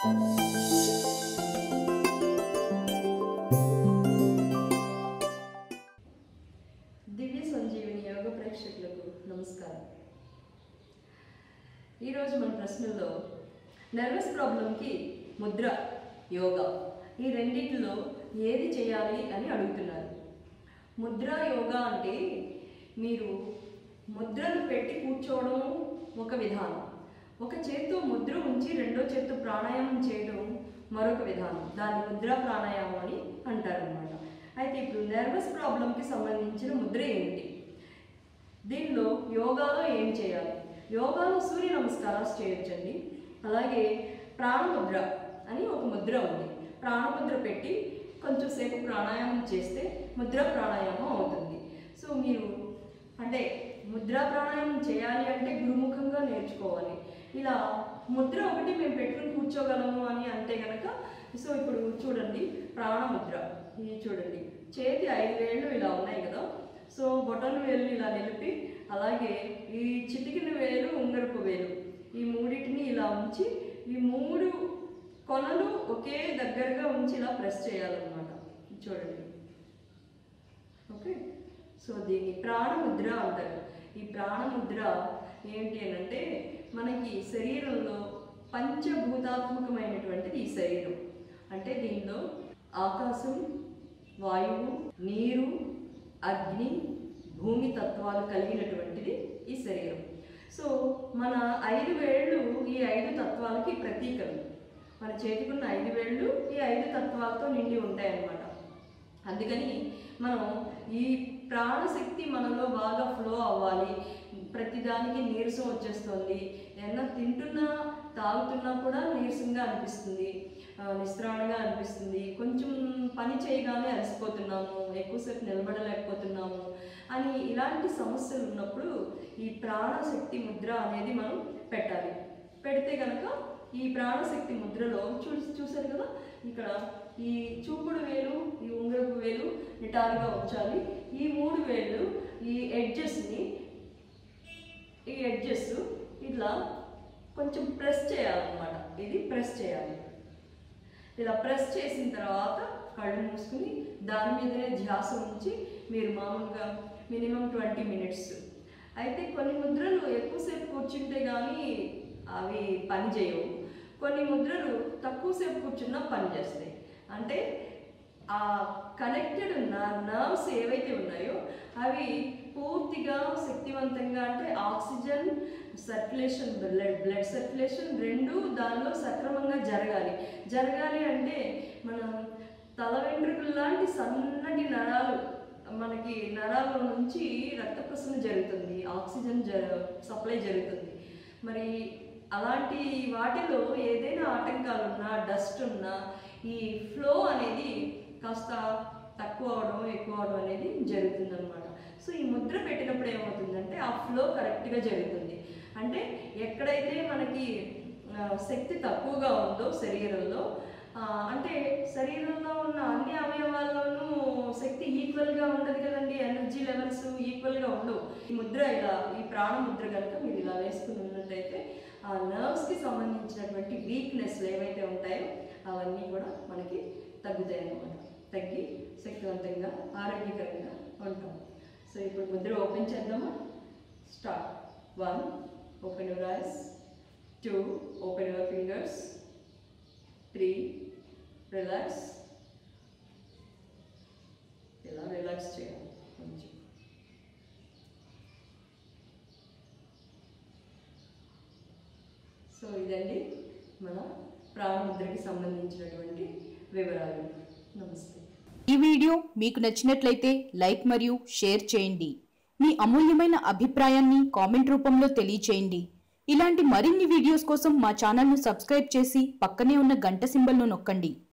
దివ్య సంజీవిని యోగ ప్రేక్షకులకు నమస్కారం ఈరోజు మన ప్రశ్నల్లో నర్వస్ ప్రాబ్లంకి ముద్ర యోగా ఈ రెండింటిలో ఏది చేయాలి అని అడుగుతున్నారు ముద్ర యోగా అంటే మీరు ముద్రలు పెట్టి కూర్చోవడం ఒక విధానం ఒక చేత్తో ముద్ర ఉంచి రెండో చేత్తో ప్రాణాయామం చేయడం మరొక విధానం దాన్ని ముద్ర ప్రాణాయామం అని అంటారనమాట అయితే ఇప్పుడు నర్వస్ ప్రాబ్లంకి సంబంధించిన ముద్ర ఏమిటి దీనిలో యోగాలో ఏం చేయాలి యోగాలో సూర్య నమస్కారాలు చేయొచ్చండి అలాగే ప్రాణముద్ర అని ఒక ముద్ర ఉంది ప్రాణముద్ర పెట్టి కొంచెం సేపు ప్రాణాయామం చేస్తే ముద్ర ప్రాణాయామం అవుతుంది సో మీరు అంటే ముద్ర ప్రాణాయామం చేయాలి అంటే గురుముఖంగా నేర్చుకోవాలి ఇలా ముద్ర ఒకటి మేము పెట్టుకుని కూర్చోగలము అని అంటే కనుక సో ఇప్పుడు చూడండి ప్రాణముద్ర ఇది చూడండి చేతి ఐదు వేళ్ళు ఇలా ఉన్నాయి కదా సో బొటన్ వేలు ఇలా నిలిపి అలాగే ఈ చిటికిన వేలు ఉంగరపు వేలు ఈ మూడింటిని ఇలా ఉంచి ఈ మూడు కొనలు ఒకే దగ్గరగా ఉంచి ఇలా ప్రెస్ చేయాలన్నమాట చూడండి ఓకే సో దీన్ని ప్రాణముద్ర అంటారు ఈ ప్రాణముద్ర ఏంటి అని అంటే మనకి శరీరంలో పంచభూతాత్మకమైనటువంటిది ఈ శరీరం అంటే దీనిలో ఆకాశం వాయువు నీరు అగ్ని భూమి తత్వాలు కలిగినటువంటిది ఈ శరీరం సో మన ఐదు వేళ్ళు ఈ ఐదు తత్వాలకి ప్రతీకలు మన చేతికున్న ఐదు వేళ్ళు ఈ ఐదు తత్వాలతో నిండి ఉంటాయన్నమాట అందుకని మనం ఈ ప్రాణశక్తి మనలో బాగా ఫ్లో అవ్వాలి ప్రతిదానికి నీరసం వచ్చేస్తుంది ఏమన్నా తింటున్నా తాగుతున్నా కూడా నీరసంగా అనిపిస్తుంది ఆ, నిస్త్రాణగా అనిపిస్తుంది కొంచెం పని చేయగానే అలసిపోతున్నాము ఎక్కువసేపు నిలబడలేకపోతున్నాము అని ఇలాంటి సమస్యలు ఉన్నప్పుడు ఈ ప్రాణశక్తి ముద్ర అనేది మనం పెట్టాలి పెడితే కనుక ఈ ప్రాణశక్తి ముద్రలో చూ చూసారు కదా ఇక్కడ ఈ చూపుడు వేలు ఈ ఉంగరపు వేలు నిటారుగా ఉంచాలి ఈ మూడు వేలు ఈ ఎడ్జెస్ని ఈ ఎడ్జెస్ ఇట్లా కొంచెం ప్రెస్ చేయాలన్నమాట ఇది ప్రెస్ చేయాలి ఇలా ప్రెస్ చేసిన తర్వాత కళ్ళు మూసుకుని దాని మీదనే ధ్యాస ఉంచి మీరు మామూలుగా మినిమం ట్వంటీ మినిట్స్ అయితే కొన్ని ముద్రలు ఎక్కువసేపు కూర్చుంటే కానీ అవి పని చేయవు కొన్ని ముద్రలు తక్కువసేపు కూర్చున్నా పని చేస్తాయి అంటే ఆ కనెక్టెడ్ ఉన్న నర్వ్స్ ఏవైతే ఉన్నాయో అవి పూర్తిగా శక్తివంతంగా అంటే oxygen circulation blood blood circulation రెండు దానిలో సక్రమంగా జరగాలి జరగాలి అంటే మనం తల వెంట్రుకలు లాంటి సన్నటి నరాలు మనకి నరాల నుంచి రక్త ప్రసరణ జరుగుతుంది ఆక్సిజన్ జ సప్లై జరుగుతుంది మరి అలాంటి వాటిలో ఏదైనా ఆటంకాలు ఉన్నా డస్ట్ ఉన్నా ఈ ఫ్లో అనేది కాస్త తక్కువ అవడం ఎక్కువ అవడం అనేది జరుగుతుంది అనమాట సో ఈ ముద్ర పెట్టినప్పుడు ఏమవుతుందంటే ఆ ఫ్లో కరెక్ట్గా జరుగుతుంది అంటే ఎక్కడైతే మనకి ఆ, శక్తి తక్కువగా ఉందో శరీరంలో ఆ, అంటే శరీరంలో ఉన్న అన్ని అవయవాల్లోనూ శక్తి ఈక్వల్గా ఉండదు కదండి ఎనర్జీ లెవెల్స్ ఈక్వల్గా ఉండవు ఈ ముద్ర ఇలా ఈ ప్రాణ ముద్ర కనుక మీరు ఇలా వేసుకుని ఉన్నట్టయితే ఆ నర్వ్స్కి సంబంధించినటువంటి వీక్నెస్లు ఏవైతే ఉంటాయో అవన్నీ కూడా మనకి తగ్గుతాయి అన్నమాట తగ్గి శక్తివంతంగా ఆరోగ్యకరంగా ఉంటాం సో ఇప్పుడు ముద్ర ఓపెన్ చేద్దామా start one open your eyes two open your fingers three relax ఇలా రిలాక్స్ చేయాలి కొంచెం సో ఇదండి మన ప్రాణముద్రకి సంబంధించినటువంటి వివరాలు నమస్తే ఈ వీడియో మీకు నచ్చినట్లయితే లైక్ మరియు షేర్ చేయండి మీ అమూల్యమైన అభిప్రాయాన్ని కామెంట్ రూపంలో తెలియచేయండి ఇలాంటి మరిన్ని వీడియోస్ కోసం మా ఛానల్ను సబ్స్క్రైబ్ చేసి పక్కనే ఉన్న గంట సింబల్ను నొక్కండి